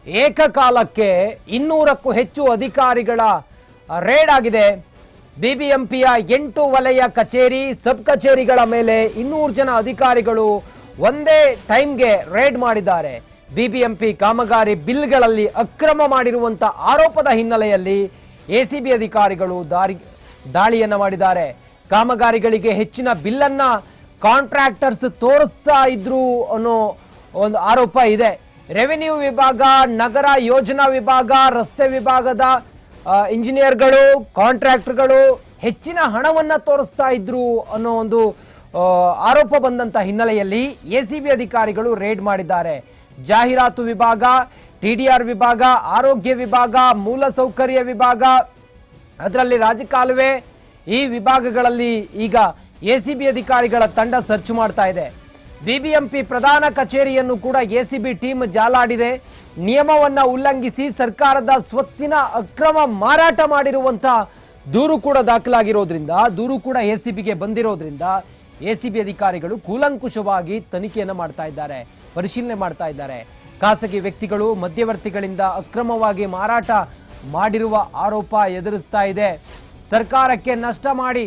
ಏಕಕಾಲಕ್ಕೆ ಇನ್ನೂರಕ್ಕೂ ಹೆಚ್ಚು ಅಧಿಕಾರಿಗಳ ರೇಡ್ ಆಗಿದೆ ಬಿಬಿಎಂಪಿಯ ಎಂಟು ವಲಯ ಕಚೇರಿ ಸಬ್ ಕಚೇರಿಗಳ ಮೇಲೆ ಇನ್ನೂರು ಜನ ಅಧಿಕಾರಿಗಳು ಒಂದೇ ಟೈಮ್ಗೆ ರೇಡ್ ಮಾಡಿದ್ದಾರೆ ಬಿಬಿಎಂಪಿ ಕಾಮಗಾರಿ ಬಿಲ್ಗಳಲ್ಲಿ ಅಕ್ರಮ ಮಾಡಿರುವಂತ ಆರೋಪದ ಹಿನ್ನೆಲೆಯಲ್ಲಿ ಎಸಿಬಿ ಅಧಿಕಾರಿಗಳು ದಾರಿ ದಾಳಿಯನ್ನ ಮಾಡಿದ್ದಾರೆ ಕಾಮಗಾರಿಗಳಿಗೆ ಹೆಚ್ಚಿನ ಬಿಲ್ಲನ್ನ ಕಾಂಟ್ರಾಕ್ಟರ್ಸ್ ತೋರಿಸ್ತಾ ಇದ್ರು ಅನ್ನೋ ಒಂದು ಆರೋಪ ಇದೆ ರೆವಿನ್ಯೂ ವಿಭಾಗ ನಗರ ಯೋಜನಾ ವಿಭಾಗ ರಸ್ತೆ ವಿಭಾಗದ ಆ, ಇಂಜಿನಿಯರ್ಗಳು ಕಾಂಟ್ರಾಕ್ಟರ್ಗಳು ಹೆಚ್ಚಿನ ಹಣವನ್ನ ತೋರಿಸ್ತಾ ಇದ್ರು ಅನ್ನೋ ಒಂದು ಆ, ಆರೋಪ ಬಂದಂತ ಹಿನ್ನೆಲೆಯಲ್ಲಿ ಎಸಿಬಿ ಅಧಿಕಾರಿಗಳು ರೇಡ್ ಮಾಡಿದ್ದಾರೆ ಜಾಹೀರಾತು ವಿಭಾಗ ಟಿಡಿಆರ್ ವಿಭಾಗ ಆರೋಗ್ಯ ವಿಭಾಗ ಮೂಲಸೌಕರ್ಯ ವಿಭಾಗ ಅದರಲ್ಲಿ ರಾಜಕಾಲುವೆ ಈ ವಿಭಾಗಗಳಲ್ಲಿ ಈಗ ಎಸಿಬಿ ಅಧಿಕಾರಿಗಳ ತಂಡ ಸರ್ಚ್ ಮಾಡ್ತಾ ಇದೆ ಬಿಬಿಎಂಪಿ ಪ್ರಧಾನ ಕಚೇರಿಯನ್ನು ಕೂಡ ಎಸಿಬಿ ಟೀಮ್ ಜಾಲಾಡಿದೆ ನಿಯಮವನ್ನ ಉಲ್ಲಂಘಿಸಿ ಸರ್ಕಾರದ ಸ್ವತ್ತಿನ ಅಕ್ರಮ ಮಾರಾಟ ಮಾಡಿರುವಂತ ದೂರು ಕೂಡ ದಾಖಲಾಗಿರೋದ್ರಿಂದ ದೂರು ಕೂಡ ಎಸಿಬಿಗೆ ಬಂದಿರೋದ್ರಿಂದ ಎಸಿಬಿ ಅಧಿಕಾರಿಗಳು ಕೂಲಂಕುಷವಾಗಿ ತನಿಖೆಯನ್ನು ಮಾಡ್ತಾ ಇದ್ದಾರೆ ಪರಿಶೀಲನೆ ಮಾಡ್ತಾ ಇದ್ದಾರೆ ಖಾಸಗಿ ವ್ಯಕ್ತಿಗಳು ಮಧ್ಯವರ್ತಿಗಳಿಂದ ಅಕ್ರಮವಾಗಿ ಮಾರಾಟ ಮಾಡಿರುವ ಆರೋಪ ಎದುರಿಸ್ತಾ ಇದೆ ಸರ್ಕಾರಕ್ಕೆ ನಷ್ಟ ಮಾಡಿ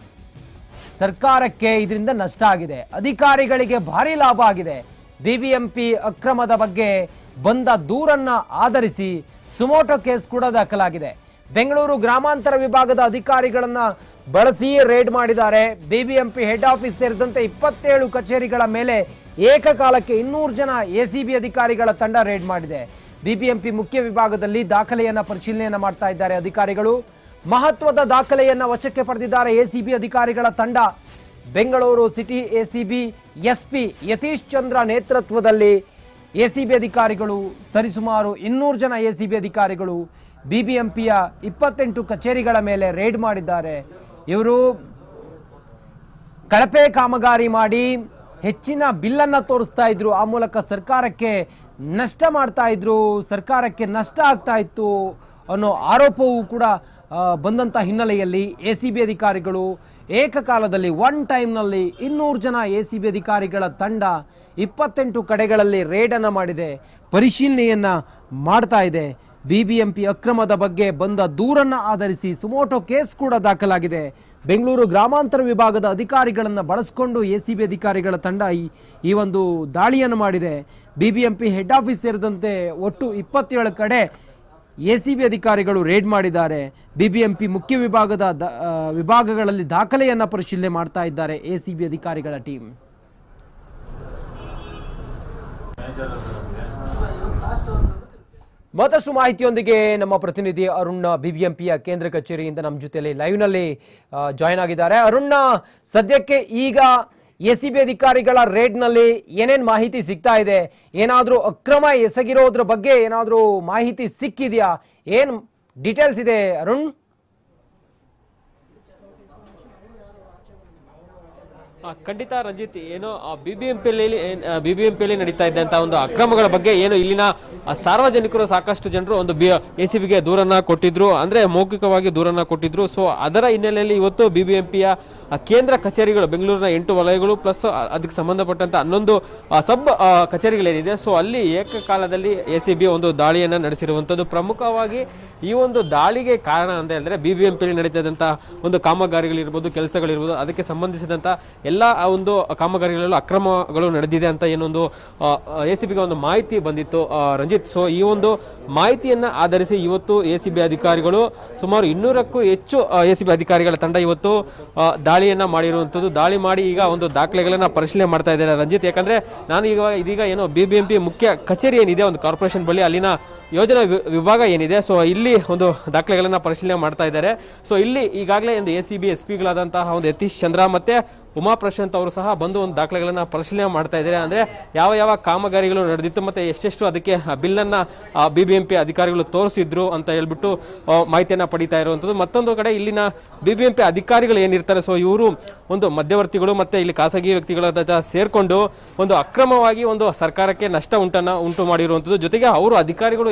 ಸರ್ಕಾರಕ್ಕೆ ಇದರಿಂದ ನಷ್ಟ ಆಗಿದೆ ಅಧಿಕಾರಿಗಳಿಗೆ ಭಾರಿ ಲಾಭ ಆಗಿದೆ ಬಿಬಿಎಂಪಿ ಅಕ್ರಮದ ಬಗ್ಗೆ ಬಂದ ದೂರನ್ನ ಆಧರಿಸಿ ಸುಮೋಟೋ ಕೇಸ್ ಕೂಡ ದಾಖಲಾಗಿದೆ ಬೆಂಗಳೂರು ಗ್ರಾಮಾಂತರ ವಿಭಾಗದ ಅಧಿಕಾರಿಗಳನ್ನ ಬಳಸಿ ರೇಡ್ ಮಾಡಿದ್ದಾರೆ ಬಿಬಿಎಂಪಿ ಹೆಡ್ ಆಫೀಸ್ ಸೇರಿದಂತೆ ಇಪ್ಪತ್ತೇಳು ಕಚೇರಿಗಳ ಮೇಲೆ ಏಕಕಾಲಕ್ಕೆ ಇನ್ನೂರು ಜನ ಎಸಿಬಿ ಅಧಿಕಾರಿಗಳ ತಂಡ ರೇಡ್ ಮಾಡಿದೆ ಬಿಬಿಎಂಪಿ ಮುಖ್ಯ ವಿಭಾಗದಲ್ಲಿ ದಾಖಲೆಯನ್ನ ಪರಿಶೀಲನೆಯನ್ನ ಮಾಡ್ತಾ ಇದ್ದಾರೆ ಅಧಿಕಾರಿಗಳು ಮಹತ್ವದ ದಾಖಲೆಯನ್ನ ವಶಕ್ಕೆ ಪಡೆದಿದ್ದಾರೆ ಎಸಿಬಿ ಅಧಿಕಾರಿಗಳ ತಂಡ Bengaluru city ACB SP Yathish Chandra ನೇತೃತ್ವದಲ್ಲಿ ಎಸಿಬಿ ಅಧಿಕಾರಿಗಳು ಸರಿಸುಮಾರು ಇನ್ನೂರು ಜನ ಎಸಿಬಿ ಅಧಿಕಾರಿಗಳು ಬಿಬಿಎಂಪಿಯ ಇಪ್ಪತ್ತೆಂಟು ಕಚೇರಿಗಳ ಮೇಲೆ ರೇಡ್ ಮಾಡಿದ್ದಾರೆ ಇವರು ಕಳಪೆ ಕಾಮಗಾರಿ ಮಾಡಿ ಹೆಚ್ಚಿನ ಬಿಲ್ಲನ್ನ ತೋರಿಸ್ತಾ ಇದ್ರು ಆ ಮೂಲಕ ಸರ್ಕಾರಕ್ಕೆ ನಷ್ಟ ಮಾಡ್ತಾ ಇದ್ರು ಸರ್ಕಾರಕ್ಕೆ ನಷ್ಟ ಆಗ್ತಾ ಇತ್ತು ಅನ್ನೋ ಆರೋಪವೂ ಕೂಡ ಆ, ಬಂದಂತ ಹಿನ್ನೆಲೆಯಲ್ಲಿ ಎ ಸಿ ಬಿ ಅಧಿಕಾರಿಗಳು ಏಕಕಾಲದಲ್ಲಿ ಒನ್ ಟೈಮ್ನಲ್ಲಿ ಇನ್ನೂರು ಜನ ಎ ಸಿ ಬಿ ಅಧಿಕಾರಿಗಳ ತಂಡ ಇಪ್ಪತ್ತೆಂಟು ಕಡೆಗಳಲ್ಲಿ ರೇಡನ್ನು ಮಾಡಿದೆ ಪರಿಶೀಲನೆಯನ್ನ ಮಾಡ್ತಾ ಇದೆ ಬಿಬಿಎಂಪಿ ಅಕ್ರಮದ ಬಗ್ಗೆ ಬಂದ ದೂರನ್ನ ಆಧರಿಸಿ ಸುಮೋಟೋ ಕೇಸ್ ಕೂಡ ದಾಖಲಾಗಿದೆ ಬೆಂಗಳೂರು ಗ್ರಾಮಾಂತರ ವಿಭಾಗದ ಅಧಿಕಾರಿಗಳನ್ನು ಬಳಸಿಕೊಂಡು ಎ ಸಿ ಬಿ ಅಧಿಕಾರಿಗಳ ತಂಡ ಈ ಈ ಒಂದು ದಾಳಿಯನ್ನು ಮಾಡಿದೆ ಬಿಬಿಎಂಪಿ ಹೆಡ್ ಆಫೀಸ್ ಸೇರಿದಂತೆ ಒಟ್ಟು ಇಪ್ಪತ್ತೇಳು ಕಡೆ ಎ ಸಿ ಬಿ ಅಧಿಕಾರಿಗಳು ರೇಡ್ ಮಾಡಿದ್ದಾರೆ ಬಿಬಿಎಂಪಿ ಮುಖ್ಯ ವಿಭಾಗದ ದ- ಆ, ವಿಭಾಗಗಳಲ್ಲಿ ದಾಖಲೆಯನ್ನ ಪರಿಶೀಲನೆ ಮಾಡ್ತಾ ಇದ್ದಾರೆ ಎ ಸಿ ಬಿ ಅಧಿಕಾರಿಗಳ ಟೀಮ್ ಮತ್ತಷ್ಟು ಮಾಹಿತಿಯೊಂದಿಗೆ ನಮ್ಮ ಪ್ರತಿನಿಧಿ ಅರುಣ್ ಬಿಬಿಎಂಪಿಯ ಕೇಂದ್ರ ಕಚೇರಿಯಿಂದ ನಮ್ಮ ಜೊತೆಯಲ್ಲಿ ಲೈವ್ನಲ್ಲಿ ಜಾಯ್ನ್ ಆಗಿದ್ದಾರೆ ಅರುಣ್ ಸದ್ಯಕ್ಕೆ ಈಗ ಎ ಸಿ ಬಿ ಅಧಿಕಾರಿಗಳ ರೇಡ್ನಲ್ಲಿ ಏನೇನ್ ಮಾಹಿತಿ ಸಿಗ್ತಾ ಇದೆ ಏನಾದರೂ ಅಕ್ರಮ ಎಸಗಿರೋದ್ರ ಬಗ್ಗೆ ಏನಾದರೂ ಮಾಹಿತಿ ಸಿಕ್ಕಿದೆಯಾ ಏನ್ ಡೀಟೇಲ್ಸ್ ಇದೆ ಅರುಣ್ ಆ, ಖಂಡಿತ ರಂಜಿತ್ ಏನೋ ಬಿ ಬಿ ಎಂ ಪಿಯಲ್ಲಿ ಬಿ ಬಿ ಎಂ ಪಿಯಲ್ಲಿ ನಡೀತಾ ಇದ್ದಂತಹ ಒಂದು ಅಕ್ರಮಗಳ ಬಗ್ಗೆ ಏನು ಇಲ್ಲಿನ ಆ, ಸಾರ್ವಜನಿಕರು ಸಾಕಷ್ಟು ಜನರು ಒಂದು ಬಿ ಎ ಸಿ ಬಿಗೆ ದೂರನ್ನ ಕೊಟ್ಟಿದ್ರು ಅಂದ್ರೆ ಮೌಖಿಕವಾಗಿ ದೂರನ್ನ ಕೊಟ್ಟಿದ್ರು ಸೊ ಅದರ ಹಿನ್ನೆಲೆಯಲ್ಲಿ ಇವತ್ತು ಬಿ ಬಿ ಎಂ ಪಿಯ ಕೇಂದ್ರ ಕಚೇರಿಗಳು ಬೆಂಗಳೂರಿನ ಎಂಟು ವಲಯಗಳು ಪ್ಲಸ್ ಅದಕ್ಕೆ ಸಂಬಂಧಪಟ್ಟಂತ ಹನ್ನೊಂದು ಆ, ಸಬ್ ಆ, ಕಚೇರಿಗಳೇನಿದೆ ಸೊ ಅಲ್ಲಿ ಏಕಕಾಲದಲ್ಲಿ ಎ ಸಿ ಬಿ ಒಂದು ದಾಳಿಯನ್ನು ನಡೆಸಿರುವಂಥದ್ದು ಪ್ರಮುಖವಾಗಿ ಈ ಒಂದು ದಾಳಿಗೆ ಕಾರಣ ಅಂತ ಹೇಳಿದ್ರೆ ಬಿ ಬಿ ಎಂ ಪಿಯಲ್ಲಿ ನಡೀತಿದ್ದಂಥ ಒಂದು ಕಾಮಗಾರಿಗಳಿರ್ಬೋದು ಕೆಲಸಗಳಿರ್ಬೋದು ಅದಕ್ಕೆ ಸಂಬಂಧಿಸಿದಂಥ ಎಲ್ಲ ಆ ಒಂದು ಕಾಮಗಾರಿಗಳಲ್ಲೂ ಅಕ್ರಮಗಳು ನಡೆದಿದೆ ಅಂತ ಏನೊಂದು ಎ ಸಿ ಬಿಗೆ ಒಂದು ಮಾಹಿತಿ ಬಂದಿತ್ತು ಆ, ರಂಜಿತ್ ಸೊ ಈ ಒಂದು ಮಾಹಿತಿಯನ್ನು ಆಧರಿಸಿ ಇವತ್ತು ಎ ಸಿ ಬಿ ಅಧಿಕಾರಿಗಳು ಸುಮಾರು ಇನ್ನೂರಕ್ಕೂ ಹೆಚ್ಚು ಎ ಸಿ ಬಿ ಅಧಿಕಾರಿಗಳ ತಂಡ ಇವತ್ತು ಆ, ದಾಳಿಯನ್ನ ಮಾಡಿರುವಂಥದ್ದು ದಾಳಿ ಮಾಡಿ ಈಗ ಒಂದು ದಾಖಲೆಗಳನ್ನ ಪರಿಶೀಲನೆ ಮಾಡ್ತಾ ಇದ್ದಾರೆ ರಂಜಿತ್ ಯಾಕಂದ್ರೆ ನಾನು ಈಗ ಇದೀಗ ಏನು ಬಿ ಬಿ ಎಂ ಪಿ ಮುಖ್ಯ ಕಚೇರಿ ಏನಿದೆ ಒಂದು ಕಾರ್ಪೊರೇಷನ್ ಬಳಿ ಅಲ್ಲಿನ ಯೋಜನಾ ವಿ- ವಿಭಾಗ ಏನಿದೆ ಸೊ ಇಲ್ಲಿ ಒಂದು ದಾಖಲೆಗಳನ್ನ ಪರಿಶೀಲನೆ ಮಾಡ್ತಾ ಇದ್ದಾರೆ ಸೊ ಇಲ್ಲಿ ಈಗಾಗಲೇ ಒಂದು ಎ ಸಿ ಬಿ ಎಸ್ ಪಿಗಳಾದಂತಹ ಒಂದು ಯತೀಶ್ ಚಂದ್ರ ಮತ್ತೆ ಉಮಾ ಪ್ರಶಾಂತ್ ಅವರು ಸಹ ಬಂದು ಒಂದು ದಾಖಲೆಗಳನ್ನ ಪರಿಶೀಲನೆ ಮಾಡ್ತಾ ಇದ್ದಾರೆ ಅಂದ್ರೆ ಯಾವ ಯಾವ ಕಾಮಗಾರಿಗಳು ನಡೆದಿತ್ತು ಮತ್ತೆ ಎಷ್ಟೆಷ್ಟು ಅದಕ್ಕೆ ಬಿಲ್ಲನ್ನ ಬಿ ಬಿ ಎಂ ಪಿ ಅಧಿಕಾರಿಗಳು ತೋರಿಸಿದ್ರು ಅಂತ ಹೇಳ್ಬಿಟ್ಟು ಆ, ಮಾಹಿತಿಯನ್ನ ಪಡಿತಾ ಇರುವಂಥದ್ದು ಮತ್ತೊಂದು ಕಡೆ ಇಲ್ಲಿನ ಬಿ ಬಿ ಎಂ ಪಿ ಅಧಿಕಾರಿಗಳು ಏನಿರ್ತಾರೆ ಸೊ ಇವರು ಒಂದು ಮಧ್ಯವರ್ತಿಗಳು ಮತ್ತೆ ಇಲ್ಲಿ ಖಾಸಗಿ ವ್ಯಕ್ತಿಗಳ ಜೊತೆ ಸೇರ್ಕೊಂಡು ಒಂದು ಅಕ್ರಮವಾಗಿ ಒಂದು ಸರ್ಕಾರಕ್ಕೆ ನಷ್ಟ ಉಂಟನ್ನ ಉಂಟು ಮಾಡಿರುವಂಥದ್ದು ಜೊತೆಗೆ ಅವರು ಅಧಿಕಾರಿಗಳು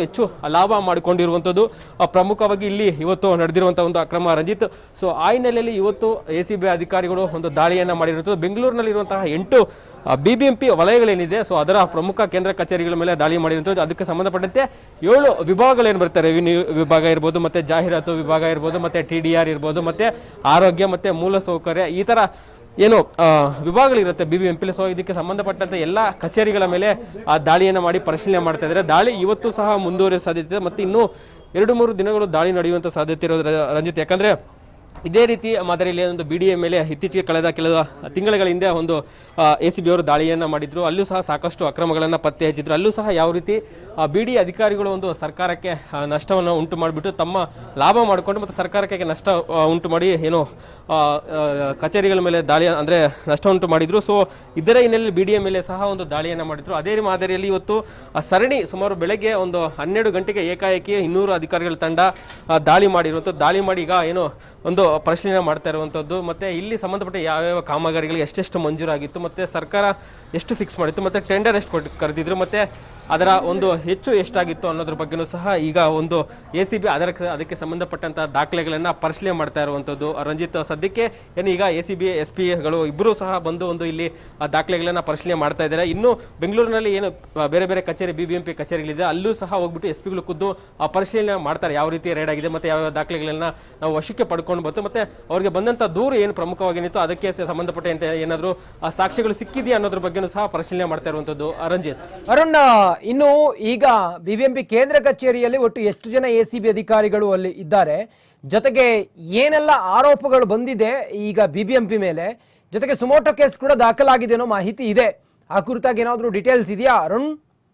ಹೆಚ್ಚು ಲಾಭ ಮಾಡಿಕೊಂಡಿರುವಂಥದ್ದು ಆ, ಪ್ರಮುಖವಾಗಿ ಇಲ್ಲಿ ಇವತ್ತು ನಡೆದಿರುವಂತಹ ಒಂದು ಅಕ್ರಮ ರಂಜಿತ್ ಸೊ ಆ ಹಿನ್ನೆಲೆಯಲ್ಲಿ ಇವತ್ತು ಎ ಸಿ ಬಿ ಅಧಿಕಾರಿಗಳು ಒಂದು ದಾಳಿಯನ್ನ ಮಾಡಿರುವಂಥದ್ದು ಬೆಂಗಳೂರಿನಲ್ಲಿರುವಂತಹ ಎಂಟು ಬಿ ಬಿ ಎಂ ಪಿ ವಲಯಗಳೇನಿದೆ ಸೊ ಅದರ ಪ್ರಮುಖ ಕೇಂದ್ರ ಕಚೇರಿಗಳ ಮೇಲೆ ದಾಳಿ ಮಾಡಿರುವಂಥದ್ದು ಅದಕ್ಕೆ ಸಂಬಂಧಪಟ್ಟಂತೆ ಏಳು ವಿಭಾಗಗಳೇನು ಬರುತ್ತೆ ರೆವಿನ್ಯೂ ವಿಭಾಗ ಇರ್ಬೋದು ಮತ್ತೆ ಜಾಹೀರಾತು ವಿಭಾಗ ಇರ್ಬೋದು ಮತ್ತೆ ಟಿ ಡಿ ಆರ್ ಇರ್ಬೋದು ಮತ್ತೆ ಆರೋಗ್ಯ ಮತ್ತೆ ಮೂಲಸೌಕರ್ಯ ಈ ತರ ಏನು ಆ, ವಿಭಾಗಗಳಿರುತ್ತೆ B B M P so ಇದಕ್ಕೆ ಸಂಬಂಧಪಟ್ಟಂತೆ ಎಲ್ಲ ಕಚೇರಿಗಳ ಮೇಲೆ ಆ ದಾಳಿಯನ್ನು ಮಾಡಿ ಪರಿಶೀಲನೆ ಮಾಡ್ತಾ ಇದ್ದಾರೆ ದಾಳಿ ಇವತ್ತು ಸಹ ಮುಂದುವರಿಯೋ ಸಾಧ್ಯತೆ ಇದೆ ಮತ್ತೆ ಇನ್ನೂ ಎರಡು ಮೂರು ದಿನಗಳು ದಾಳಿ ನಡೆಯುವಂತ ಸಾಧ್ಯತೆ ಇರೋದು ರ- ರಂಜಿತ್ ಯಾಕಂದ್ರೆ ಇದೇ ರೀತಿ ಮಾದರಿಯಲ್ಲಿ ಒಂದು ಬಿ ಡಿ ಎ ಮೇಲೆ ಇತ್ತೀಚೆಗೆ ಕಳೆದ ಕೆಲವು ತಿಂಗಳ ಹಿಂದೆ ಒಂದು ಎ ಸಿ ಬಿ ಅವರು ದಾಳಿಯನ್ನು ಮಾಡಿದ್ರು ಅಲ್ಲೂ ಸಹ ಸಾಕಷ್ಟು ಅಕ್ರಮಗಳನ್ನು ಪತ್ತೆ ಹಚ್ಚಿದ್ರು ಅಲ್ಲೂ ಸಹ ಯಾವ ರೀತಿ ಬಿ ಡಿ ಅಧಿಕಾರಿಗಳು ಒಂದು ಸರ್ಕಾರಕ್ಕೆ ಆ, ನಷ್ಟವನ್ನು ಉಂಟು ಮಾಡಿಬಿಟ್ಟು ತಮ್ಮ ಲಾಭ ಮಾಡಿಕೊಂಡು ಮತ್ತು ಸರ್ಕಾರಕ್ಕೆ ನಷ್ಟ ಆ, ಉಂಟು ಮಾಡಿ ಏನು ಆ, ಆ, ಕಚೇರಿಗಳ ಮೇಲೆ ದಾಳಿ ಅಂದರೆ ನಷ್ಟ ಉಂಟು ಮಾಡಿದ್ರು ಸೊ ಇದರ ಹಿನ್ನೆಲೆಯಲ್ಲಿ ಬಿ ಡಿ ಎ ಮೇಲೆ ಸಹ ಒಂದು ದಾಳಿಯನ್ನು ಮಾಡಿದ್ರು ಅದೇ ಮಾದರಿಯಲ್ಲಿ ಇವತ್ತು ಆ ಸರಣಿ ಸುಮಾರು ಬೆಳಗ್ಗೆ ಒಂದು ಹನ್ನೆರಡು ಗಂಟೆಗೆ ಏಕಾಏಕಿ ಇನ್ನೂರು ಅಧಿಕಾರಿಗಳ ತಂಡ ಆ, ದಾಳಿ ಮಾಡಿರುವಂಥದ್ದು ದಾಳಿ ಮಾಡಿ ಈಗ ಏನು ಒಂದು ಪರಿಶೀಲನೆ ಮಾಡ್ತಾ ಇರುವಂಥದ್ದು ಮತ್ತೆ ಇಲ್ಲಿ ಸಂಬಂಧಪಟ್ಟ ಯಾವ್ಯಾವ ಕಾಮಗಾರಿಗಳಿಗೆ ಎಷ್ಟೆಷ್ಟು ಮಂಜೂರಾಗಿತ್ತು ಮತ್ತೆ ಸರ್ಕಾರ ಎಷ್ಟು ಫಿಕ್ಸ್ ಮಾಡಿತ್ತು ಮತ್ತೆ ಟೆಂಡರ್ ಎಷ್ಟು ಕೊಟ್ಟು ಕರೆದಿದ್ರು ಮತ್ತೆ ಅದರ ಒಂದು ಹೆಚ್ಚು ಎಷ್ಟಾಗಿತ್ತು ಅನ್ನೋದ್ರ ಬಗ್ಗೆನೂ ಸಹ ಈಗ ಒಂದು ಎ ಸಿ ಬಿ ಅದರ ಅದಕ್ಕೆ ಸಂಬಂಧಪಟ್ಟಂತಹ ದಾಖಲೆಗಳನ್ನ ಪರಿಶೀಲನೆ ಮಾಡ್ತಾ ಇರುವಂಥದ್ದು ರಂಜಿತ್ ಸದ್ಯಕ್ಕೆ ಏನು ಈಗ ಎ ಸಿ ಬಿ ಎಸ್ ಪಿಗಳು ಇಬ್ಬರು ಸಹ ಬಂದು ಒಂದು ಇಲ್ಲಿ ಆ ದಾಖಲೆಗಳನ್ನ ಪರಿಶೀಲನೆ ಮಾಡ್ತಾ ಇದ್ದಾರೆ ಇನ್ನು ಬೆಂಗಳೂರಿನಲ್ಲಿ ಏನು ಆ, ಬೇರೆ ಬೇರೆ ಕಚೇರಿ ಬಿ ಬಿ ಎಂ ಪಿ ಕಚೇರಿಗಳಿದೆ ಅಲ್ಲೂ ಸಹ ಹೋಗ್ಬಿಟ್ಟು ಎಸ್ ಪಿಗಳು ಖುದ್ದು ಆ ಪರಿಶೀಲನೆ ಮಾಡ್ತಾರೆ ಯಾವ ರೀತಿ ರೇಡ್ ಆಗಿದೆ ಮತ್ತೆ ಯಾವ ದಾಖಲೆಗಳನ್ನ ನಾವು ವಶಕ್ಕೆ ಪಡ್ಕೊಂಡು ಬಂತು ಮತ್ತೆ ಅವರಿಗೆ ಬಂದಂತ ದೂರು ಏನು ಪ್ರಮುಖವಾಗಿ ಏನಿತ್ತು ಅದಕ್ಕೆ ಸ- ಸಂಬಂಧಪಟ್ಟಂತೆ ಏನಾದರೂ ಆ ಸಾಕ್ಷ್ಯಗಳು ಸಿಕ್ಕಿದೆಯಾ ಅನ್ನೋದ್ರ ಬಗ್ಗೆನೂ ಸಹ ಪರಿಶೀಲನೆ ಮಾಡ್ತಾ ಇರುವಂಥದ್ದು ಆ, ರಂಜಿತ್ ಅರುಣ್ ಇನ್ನು ಈಗ ಬಿಬಿಎಂಪಿ ಕೇಂದ್ರ ಕಚೇರಿಯಲ್ಲಿ ಒಟ್ಟು ಎಷ್ಟು ಜನ ಎ ಸಿ ಬಿ ಅಧಿಕಾರಿಗಳು ಅಲ್ಲಿ ಇದ್ದಾರೆ ಜೊತೆಗೆ ಏನೆಲ್ಲ ಆರೋಪಗಳು ಬಂದಿದೆ ಈಗ ಬಿಬಿಎಂಪಿ ಮೇಲೆ ಜೊತೆಗೆ ಸುಮೋಟೋ ಕೇಸ್ ಕೂಡ ದಾಖಲಾಗಿದೆ ಅನ್ನೋ ಮಾಹಿತಿ ಇದೆ ಆ ಕುರಿತಾಗಿ ಏನಾದರೂ ಡೀಟೇಲ್ಸ್ ಇದೆಯಾ ಅರುಣ್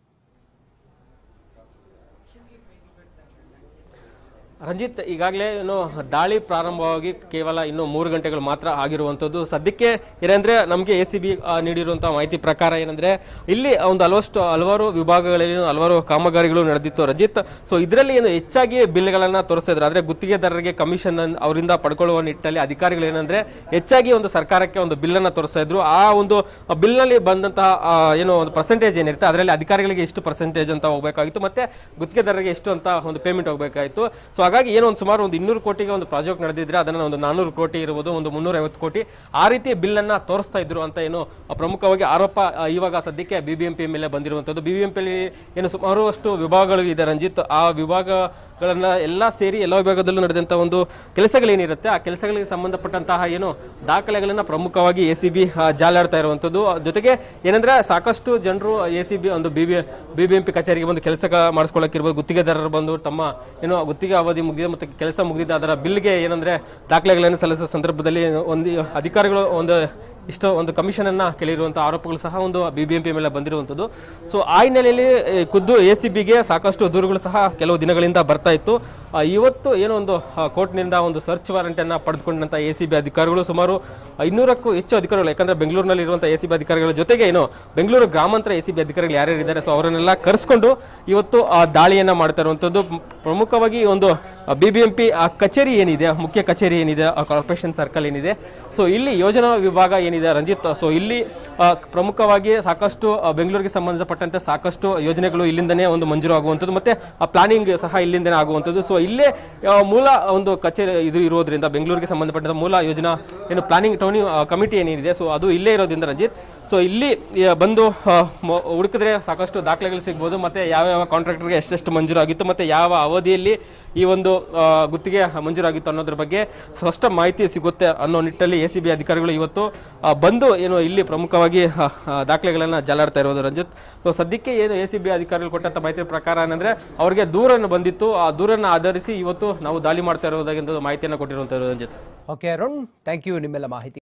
ರಂಜಿತ್ ಈಗಾಗಲೇ ಏನು ದಾಳಿ ಪ್ರಾರಂಭವಾಗಿ ಕೇವಲ ಇನ್ನು ಮೂರು ಗಂಟೆಗಳು ಮಾತ್ರ ಆಗಿರುವಂಥದ್ದು ಸದ್ಯಕ್ಕೆ ಏನಂದ್ರೆ ನಮಗೆ ಎ ಸಿ ಬಿ ನೀಡಿರುವಂತಹ ಮಾಹಿತಿ ಪ್ರಕಾರ ಏನಂದ್ರೆ ಇಲ್ಲಿ ಒಂದು ಹಲವಷ್ಟು ಹಲವಾರು ವಿಭಾಗಗಳಲ್ಲಿ ಹಲವಾರು ಕಾಮಗಾರಿಗಳು ನಡೆದಿತ್ತು ರಂಜಿತ್ ಸೊ ಇದರಲ್ಲಿ ಏನು ಹೆಚ್ಚಾಗಿ ಬಿಲ್ಗಳನ್ನ ತೋರಿಸ್ತಾ ಇದ್ರು ಅಂದ್ರೆ ಗುತ್ತಿಗೆದಾರರಿಗೆ ಕಮಿಷನ್ ಅವರಿಂದ ಪಡ್ಕೊಳ್ಳುವ ನಿಟ್ಟಲ್ಲಿ ಅಧಿಕಾರಿಗಳು ಏನಂದ್ರೆ ಹೆಚ್ಚಾಗಿ ಒಂದು ಸರ್ಕಾರಕ್ಕೆ ಒಂದು ಬಿಲ್ ಅನ್ನ ತೋರಿಸ್ತಾ ಇದ್ರು ಆ ಒಂದು ಬಿಲ್ ನಲ್ಲಿ ಬಂದಂತಹ ಆ, ಏನು ಒಂದು ಪರ್ಸೆಂಟೇಜ್ ಏನಿರುತ್ತೆ ಅದರಲ್ಲಿ ಅಧಿಕಾರಿಗಳಿಗೆ ಎಷ್ಟು ಪರ್ಸೆಂಟೇಜ್ ಅಂತ ಹೋಗಬೇಕಾಗಿತ್ತು ಮತ್ತೆ ಗುತ್ತಿಗೆದಾರರಿಗೆ ಎಷ್ಟು ಅಂತ ಒಂದು ಪೇಮೆಂಟ್ ಹೋಗಬೇಕಾಗಿತ್ತು ಸೊ ಹಾಗಾಗಿ ಏನೋ ಒಂದು ಸುಮಾರು ಒಂದು ಇನ್ನೂರು ಕೋಟಿಗೆ ಒಂದು ಪ್ರಾಜೆಕ್ಟ್ ನಡೆದಿದ್ರೆ ಅದನ್ನ ಒಂದು ನಾನೂರು ಕೋಟಿ ಇರ್ಬೋದು ಒಂದು ಮುನ್ನೂರ ಐವತ್ತು ಕೋಟಿ ಆ ರೀತಿ ಬಿಲ್ ಅನ್ನ ತೋರಿಸ್ತಾ ಇದ್ರು ಅಂತ ಏನು ಆ, ಪ್ರಮುಖವಾಗಿ ಆರೋಪ ಆ, ಇವಾಗ ಸದ್ಯಕ್ಕೆ ಬಿಬಿಎಂಪಿ ಮೇಲೆ ಬಂದಿರುವಂತದ್ದು ಬಿಬಿಎಂಪಿ ಏನು ಸುಮಾರು ಅಷ್ಟು ವಿಭಾಗಗಳು ಇದೆ ರಂಜಿತ್ ಆ ವಿಭಾಗಗಳನ್ನ ಎಲ್ಲ ಸೇರಿ ಎಲ್ಲ ವಿಭಾಗದಲ್ಲೂ ನಡೆದಂತ ಒಂದು ಕೆಲಸಗಳೇನಿರುತ್ತೆ ಆ ಕೆಲಸಗಳಿಗೆ ಸಂಬಂಧಪಟ್ಟಂತಹ ಏನು ದಾಖಲೆಗಳನ್ನ ಪ್ರಮುಖವಾಗಿ ಎ ಸಿ ಬಿ ಜಾಲಾಡ್ತಾ ಇರುವಂತದ್ದು ಜೊತೆಗೆ ಏನಂದ್ರೆ ಸಾಕಷ್ಟು ಜನರು ಎ ಸಿ ಬಿ ಒಂದು ಬಿಬಿ ಬಿಬಿಎಂಪಿ ಕಚೇರಿಗೆ ಬಂದು ಕೆಲಸ ಮಾಡಿಸ್ಕೊಳ್ಳೋಕಿರ್ಬೋದು ಗುತ್ತಿಗೆದಾರರು ಬಂದು ತಮ್ಮ ಏನೋ ಗುತ್ತಿಗೆ ಅವಧಿ ಮುಗಿದಿದೆ ಮತ್ತು ಕೆಲಸ ಮುಗಿದಿದೆ ಅದರ ಬಿಲ್ಗೆ ಏನಂದ್ರೆ ದಾಖಲೆಗಳನ್ನು ಸಲ್ಲಿಸೋ ಸಂದರ್ಭದಲ್ಲಿ ಒಂದು ಅಧಿಕಾರಿಗಳು ಒಂದು ಇಷ್ಟು ಒಂದು ಕಮಿಷನ್ ಅನ್ನ ಕೇಳಿರುವಂತಹ ಆರೋಪಗಳು ಸಹ ಒಂದು ಬಿಬಿಎಂಪಿ ಮೇಲೆ ಬಂದಿರುವಂಥದ್ದು ಸೊ ಆ ಹಿನ್ನೆಲೆಯಲ್ಲಿ ಏ, ಖುದ್ದು ಎ ಸಿ ಬಿಗೆ ಸಾಕಷ್ಟು ದೂರುಗಳು ಸಹ ಕೆಲವು ದಿನಗಳಿಂದ ಬರ್ತಾ ಇತ್ತು ಆ, ಇವತ್ತು ಏನೋ ಒಂದು ಆ, ಕೋರ್ಟ್ನಿಂದ ಒಂದು ಸರ್ಚ್ ವಾರೆಂಟ್ ಅನ್ನ ಪಡೆದುಕೊಂಡಂತ ಎ ಸಿ ಬಿ ಅಧಿಕಾರಿಗಳು ಸುಮಾರು ಇನ್ನೂರಕ್ಕೂ ಹೆಚ್ಚು ಅಧಿಕಾರಿಗಳು ಯಾಕಂದ್ರೆ ಬೆಂಗಳೂರಿನಲ್ಲಿ ಇರುವಂತಹ ಎ ಸಿ ಬಿ ಅಧಿಕಾರಿಗಳ ಜೊತೆಗೆ ಏನು ಬೆಂಗಳೂರು ಗ್ರಾಮಾಂತರ ಎ ಸಿ ಬಿ ಅಧಿಕಾರಿಗಳು ಯಾರ್ಯಾರು ಇದ್ದಾರೆ ಸೊ ಅವರನ್ನೆಲ್ಲ ಕರೆಸ್ಕೊಂಡು ಇವತ್ತು ಆ ದಾಳಿಯನ್ನ ಮಾಡ್ತಾ ಇರುವಂಥದ್ದು ಮ್- ಪ್ರಮುಖವಾಗಿ ಈ ಒಂದು ಬಿ ಬಿ ಎಂ ಪಿ ಕಚೇರಿ ಏನಿದೆ ಮುಖ್ಯ ಕಚೇರಿ ಏನಿದೆ ಕಾರ್ಪೊರೇಷನ್ ಸರ್ಕಲ್ ಏನಿದೆ ಸೊ ಇಲ್ಲಿ ಯೋಜನಾ ವಿಭಾಗ ಏನಿದೆ ರಂಜಿತ್ ಸೊ ಇಲ್ಲಿ ಆ, ಪ್ರಮುಖವಾಗಿ ಸಾಕಷ್ಟು ಆ, ಬೆಂಗಳೂರಿಗೆ ಸಂಬಂಧಪಟ್ಟಂತೆ ಸಾಕಷ್ಟು ಯೋಜನೆಗಳು ಇಲ್ಲಿಂದನೇ ಒಂದು ಮಂಜೂರು ಆಗುವಂಥದ್ದು ಮತ್ತೆ ಆ ಪ್ಲಾನಿಂಗ್ ಸಹ ಇಲ್ಲಿಂದನೇ ಆಗುವಂಥದ್ದು ಸೊ ಇಲ್ಲೇ ಆ, ಮೂಲ ಒಂದು ಕಚೇರಿ ಇದು ಇರೋದ್ರಿಂದ ಬೆಂಗಳೂರಿಗೆ ಸಂಬಂಧಪಟ್ಟಂತ ಮೂಲ ಯೋಜನಾ ಏನು ಪ್ಲಾನಿಂಗ್ ಟೌನಿ ಕಮಿಟಿ ಏನಿದೆ ಸೊ ಅದು ಇಲ್ಲೇ ಇರೋದ್ರಿಂದ ರಂಜಿತ್ ಸೊ ಇಲ್ಲಿ ಆ, ಬಂದು ಆ, ಮ- ಹುಡುಕಿದ್ರೆ ಸಾಕಷ್ಟು ದಾಖಲೆಗಳು ಸಿಗ್ಬೋದು ಮತ್ತೆ ಯಾವ ಯಾವ ಕಾಂಟ್ರಾಕ್ಟರ್ಗೆ ಎಷ್ಟೆಷ್ಟು ಮಂಜೂರಾಗಿತ್ತು ಮತ್ತೆ ಯಾವ ಅವಧಿಯಲ್ಲಿ ಈ ಒಂದು ಆ, ಗುತ್ತಿಗೆ ಮಂಜೂರಾಗಿತ್ತು ಅನ್ನೋದ್ರ ಬಗ್ಗೆ ಸ್ಪಷ್ಟ ಮಾಹಿತಿ ಸಿಗುತ್ತೆ ಅನ್ನೋ ನಿಟ್ಟಲ್ಲಿ ಎ ಸಿ ಬಿ ಅಧಿಕಾರಿಗಳು ಇವತ್ತು ಆ, ಬಂದು ಏನು ಇಲ್ಲಿ ಪ್ರಮುಖವಾಗಿ ಆ, ಆ, ದಾಖಲೆಗಳನ್ನ ಜಾಲಾಡ್ತಾ ಇರೋದು ರಂಜಿತ್ ಸೊ ಸದ್ಯಕ್ಕೆ ಏನು ಎ ಸಿ ಬಿ ಅಧಿಕಾರಿಗಳು ಕೊಟ್ಟಂತ ಮಾಹಿತಿ ಪ್ರಕಾರ ಏನಂದ್ರೆ ಅವರಿಗೆ ದೂರನ್ನು ಬಂದಿತ್ತು ಆ ದೂರನ್ನು ಆಧರಿಸಿ ಇವತ್ತು ನಾವು ದಾಳಿ ಮಾಡ್ತಾ ಇರೋದಾಗಿ ಮಾಹಿತಿಯನ್ನು ಕೊಟ್ಟಿರುವಂತ Ranjith okay Arun thank you ನಿಮ್ಮೆಲ್ಲ ಮಾಹಿತಿ